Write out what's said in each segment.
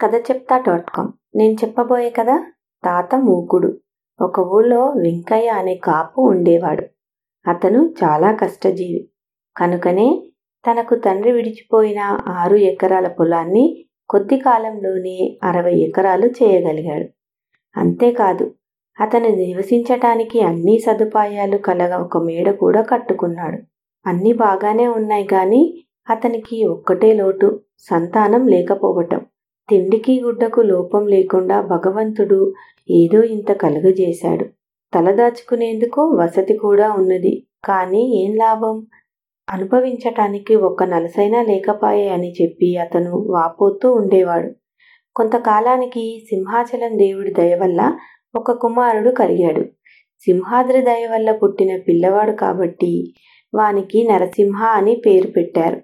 కథ చెప్తా dot com నేను చెప్పబోయే కథ తాత మూకుడు ఒక ఊళ్ళో వెంకయ్య అనే కాపు ఉండేవాడు అతను చాలా కష్టజీవి కనుకనే తనకు తండ్రి విడిచిపోయిన ఆరు ఎకరాల పొలాన్ని కొద్ది కాలంలోనే అరవై ఎకరాలు చేయగలిగాడు అంతేకాదు అతను నివసించటానికి అన్ని సదుపాయాలు కలగ ఒక మేడ కూడా కట్టుకున్నాడు అన్నీ బాగానే ఉన్నాయి కానీ అతనికి ఒక్కటే లోటు సంతానం లేకపోవటం తిండికి గుడ్డకు లోపం లేకుండా భగవంతుడు ఏదో ఇంత కలుగజేశాడు తలదాచుకునేందుకు వసతి కూడా ఉన్నది కానీ ఏం లాభం అనుభవించటానికి ఒక్క నలసైనా లేకపాయే అని చెప్పి అతను వాపోతూ ఉండేవాడు కొంతకాలానికి సింహాచలం దేవుడి దయ వల్ల ఒక కుమారుడు కలిగాడు సింహాద్రి దయ వల్ల పుట్టిన పిల్లవాడు కాబట్టి వానికి నరసింహ అని పేరు పెట్టారు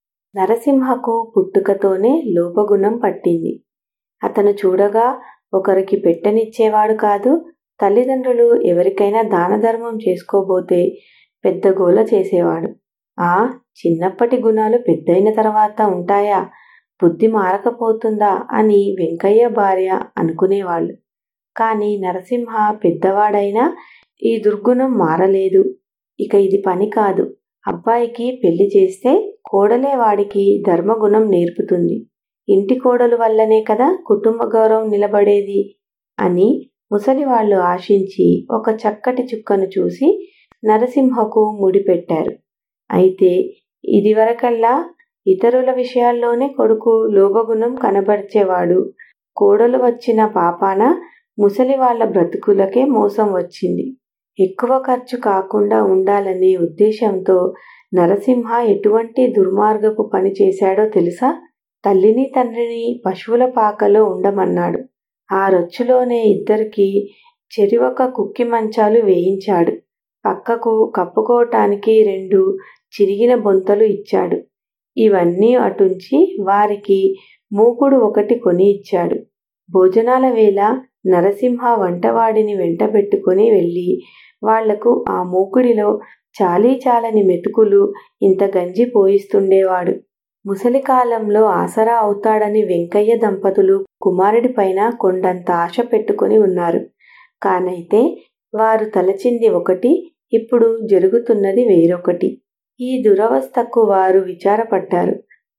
నరసింహకు పుట్టుకతోనే లోపగుణం పట్టింది అతను చూడగా ఒకరికి పెట్టనిచ్చేవాడు కాదు తల్లిదండ్రులు ఎవరికైనా దాన ధర్మం చేసుకోబోతే పెద్ద గోల చేసేవాడు ఆ చిన్నప్పటి గుణాలు పెద్దయిన తర్వాత ఉంటాయా బుద్ధి మారకపోతుందా అని వెంకయ్య భార్య అనుకునేవాళ్ళు కానీ నరసింహ పెద్దవాడైనా ఈ దుర్గుణం మారలేదు ఇక ఇది పని కాదు అబ్బాయికి పెళ్లి చేస్తే కోడలే వాడికి ధర్మగుణం నేర్పుతుంది ఇంటి కోడలు వల్లనే కదా కుటుంబ గౌరవం నిలబడేది అని ముసలి వాళ్ళు ఆశించి ఒక చక్కటి చుక్కను చూసి నరసింహకు ముడిపెట్టారు అయితే ఇదివరకల్లా ఇతరుల విషయాల్లోనే కొడుకు లోభగుణం కనబరిచేవాడు కోడలు వచ్చిన పాపాన ముసలి వాళ్ళ బ్రతుకులకే మోసం వచ్చింది ఎక్కువ ఖర్చు కాకుండా ఉండాలనే ఉద్దేశంతో నరసింహ ఎటువంటి దుర్మార్గపు పని చేశాడో తెలుసా తల్లిని తండ్రిని పశువుల పాకలో ఉండమన్నాడు ఆ రొచ్చులోనే ఇద్దరికి చెరివక కుక్కి మంచాలు వేయించాడు పక్కకు కప్పుకోవటానికి రెండు చిరిగిన బొంతలు ఇచ్చాడు ఇవన్నీ అటుంచి వారికి మూకుడు ఒకటి కొని ఇచ్చాడు భోజనాల వేళ నరసింహ వంటవాడిని వెంటబెట్టుకుని వెళ్ళి వాళ్లకు ఆ మూకుడిలో చాలీ చాలని మెతుకులు ఇంత గంజి పోయిస్తుండేవాడు ముసలి కాలంలో ఆసరా అవుతాడని వెంకయ్య దంపతులు కుమారుడిపైన కొండంత ఆశ పెట్టుకుని ఉన్నారు కానైతే వారు తలచింది ఒకటి ఇప్పుడు జరుగుతున్నది వేరొకటి ఈ దురవస్థకు వారు విచారపడ్డారు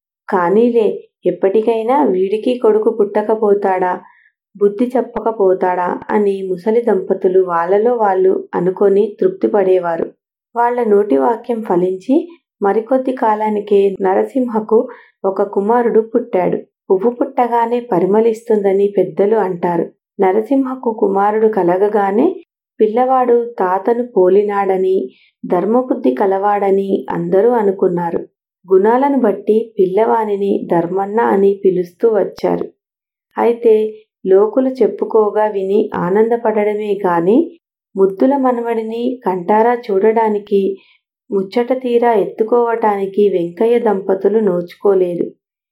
కానీలే ఎప్పటికైనా వీడికి కొడుకు పుట్టకపోతాడా బుద్ధి చెప్పకపోతాడా అని ముసలి దంపతులు వాళ్ళలో వాళ్ళు అనుకొని తృప్తి పడేవారు వాళ్ల నోటి వాక్యం ఫలించి మరికొద్ది కాలానికే నరసింహకు ఒక కుమారుడు పుట్టాడు పువ్వు పుట్టగానే పరిమళిస్తుందని పెద్దలు అంటారు నరసింహకు కుమారుడు కలగగానే పిల్లవాడు తాతను పోలినాడని ధర్మబుద్ధి కలవాడని అందరూ అనుకున్నారు గుణాలను బట్టి పిల్లవానిని ధర్మన్న అని పిలుస్తూ వచ్చారు అయితే లోకులు చెప్పుకోగా విని ఆనందపడడమే గాని ముద్దుల మనవడిని కంటారా చూడడానికి ముచ్చట తీరా ఎత్తుకోవటానికి వెంకయ్య దంపతులు నోచుకోలేదు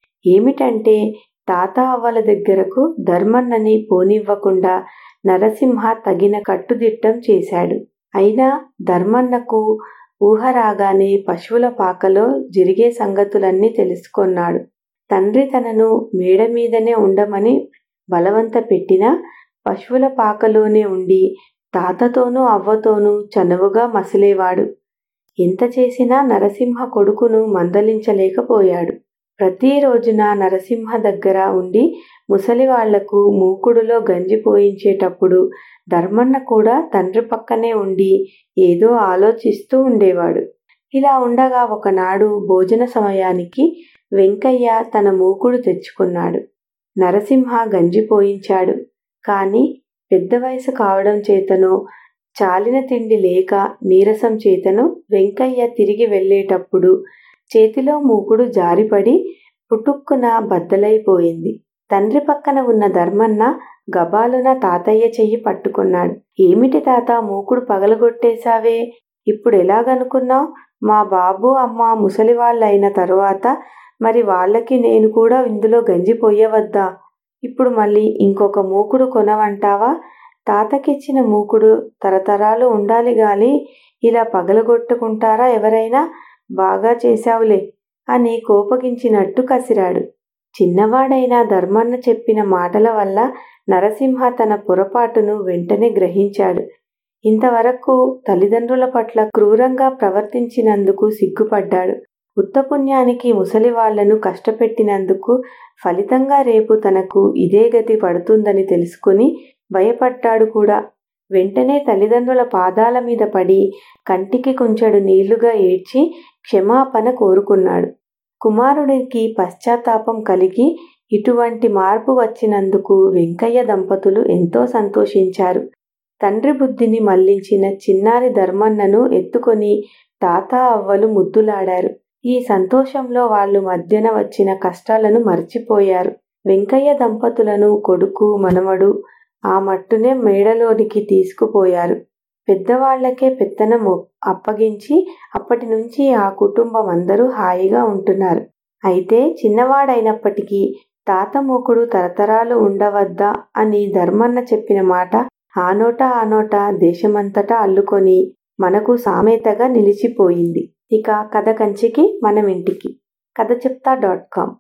ఏమిటంటే తాత అవ్వల దగ్గరకు ధర్మన్నని పోనివ్వకుండా నరసింహ తగిన కట్టుదిట్టం చేశాడు అయినా ధర్మన్నకు ఊహ రాగానే పశువుల పాకలో జరిగే సంగతులన్నీ తెలుసుకొన్నాడు తండ్రి తనను మేడ మీదనే ఉండమని బలవంత పెట్టినా పశువుల పాకలోనే ఉండి తాతతోనూ అవ్వతోనూ చనువుగా మసిలేవాడు ఎంత చేసినా నరసింహ కొడుకును మందలించలేకపోయాడు ప్రతిరోజున నరసింహ దగ్గర ఉండి ముసలి వాళ్లకు మూకుడులో గంజి పోయించేటప్పుడు ధర్మన్న కూడా తండ్రి పక్కనే ఉండి ఏదో ఆలోచిస్తూ ఉండేవాడు ఇలా ఉండగా ఒకనాడు భోజన సమయానికి వెంకయ్య తన మూకుడు తెచ్చుకున్నాడు నరసింహ గంజి పోయించాడు కాని పెద్ద వయసు కావడం చేతనో చాలిన తిండి లేక నీరసం చేతను వెంకయ్య తిరిగి వెళ్ళేటప్పుడు చేతిలో మూకుడు జారిపడి పుటుక్కున బద్దలైపోయింది తండ్రి పక్కన ఉన్న ధర్మన్న గబాలున తాతయ్య చెయ్యి పట్టుకున్నాడు ఏమిటి తాత మూకుడు పగలగొట్టేశావే ఇప్పుడు ఎలాగనుకున్నావు మా బాబు అమ్మ ముసలి వాళ్ళైన తరువాత మరి వాళ్ళకి నేను కూడా ఇందులో గంజి పొయ్యవద్దా ఇప్పుడు మళ్ళీ ఇంకొక మూకుడు కొనవంటావా తాతకిచ్చిన మూకుడు తరతరాలు ఉండాలి గాని ఇలా పగలగొట్టుకుంటారా ఎవరైనా బాగా చేశావులే అని కోపగించినట్టు కసిరాడు చిన్నవాడైన ధర్మన్న చెప్పిన మాటల వల్ల నరసింహ తన పొరపాటును వెంటనే గ్రహించాడు ఇంతవరకు తల్లిదండ్రుల పట్ల క్రూరంగా ప్రవర్తించినందుకు సిగ్గుపడ్డాడు ఉత్తపుణ్యానికి ముసలి వాళ్లను కష్టపెట్టినందుకు ఫలితంగా రేపు తనకు ఇదే గతి పడుతుందని తెలుసుకుని భయపడ్డాడు కూడా వెంటనే తల్లిదండ్రుల పాదాల మీద పడి కంటికి కొంచెడు నీళ్లుగా ఏడ్చి క్షమాపణ కోరుకున్నాడు కుమారుడికి పశ్చాత్తాపం కలిగి ఇటువంటి మార్పు వచ్చినందుకు వెంకయ్య దంపతులు ఎంతో సంతోషించారు తండ్రి బుద్ధిని మళ్లించిన చిన్నారి ధర్మన్నను ఎత్తుకొని తాత అవ్వలు ముద్దులాడారు ఈ సంతోషంలో వాళ్ళు మధ్యన వచ్చిన కష్టాలను మర్చిపోయారు వెంకయ్య దంపతులను కొడుకు మనవడు ఆ మట్టునే మేడలోనికి తీసుకుపోయారు పెద్దవాళ్లకే పెత్తనం అప్పగించి అప్పటి నుంచి ఆ కుటుంబం అందరూ హాయిగా ఉంటున్నారు అయితే చిన్నవాడైనప్పటికీ తాత మూకుడు తరతరాలు ఉండవద్దా అని ధర్మన్న చెప్పిన మాట ఆ నోట ఆ నోట దేశమంతటా అల్లుకొని మనకు సామెతగా నిలిచిపోయింది ఇక కథ కంచికి మనం ఇంటికి కథ చెప్తా డాట్ కామ్